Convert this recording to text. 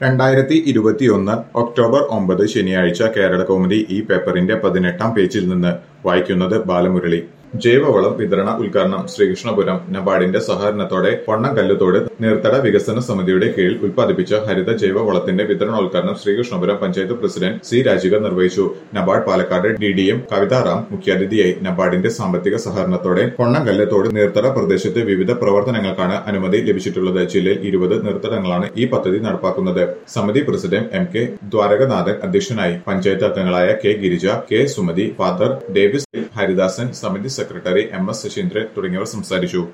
രണ്ടായിരത്തി ഇരുപത്തിയൊന്ന് ഒക്ടോബർ ഒമ്പത് ശനിയാഴ്ച കേരള കൗമുദി ഈ പേപ്പറിന്റെ പതിനെട്ടാം പേജിൽ നിന്ന് വായിക്കുന്നത് ബാലമുരളി ജൈവവളം വിതരണ ഉദ്ഘാടനം ശ്രീകൃഷ്ണപുരം നബാർഡിന്റെ സഹകരണത്തോടെ പൊണ്ണങ്കല്ലുതോട് നീർത്തട വികസന സമിതിയുടെ കീഴിൽ ഉൽപ്പാദിപ്പിച്ച ഹരിത ജൈവവളത്തിന്റെ വിതരണോദ്ഘാടനം ശ്രീകൃഷ്ണപുരം പഞ്ചായത്ത് പ്രസിഡന്റ് സി രാജിക നിർവഹിച്ചു NABARD Palakkad D D M Kavitharam മുഖ്യാതിഥിയായി നബാർഡിന്റെ സാമ്പത്തിക സഹകരണത്തോടെ പൊണ്ണങ്കല്ലുതോട് നീർത്തട പ്രദേശത്ത് വിവിധ പ്രവർത്തനങ്ങൾക്കാണ് അനുമതി ലഭിച്ചിട്ടുള്ളത് ജില്ലയിൽ ഇരുപത് നീർത്തടങ്ങളാണ് ഈ പദ്ധതി നടപ്പാക്കുന്നത് സമിതി പ്രസിഡന്റ് എം കെ ദ്വാരകനാഥൻ അധ്യക്ഷനായി പഞ്ചായത്ത് അംഗങ്ങളായ K Girija K Sumathi father Davis Haridasan സമിതി സെക്രട്ടറി എം എസ് ശശീന്ദ്രൻ തുടങ്ങിയവർ സംസാരിച്ചു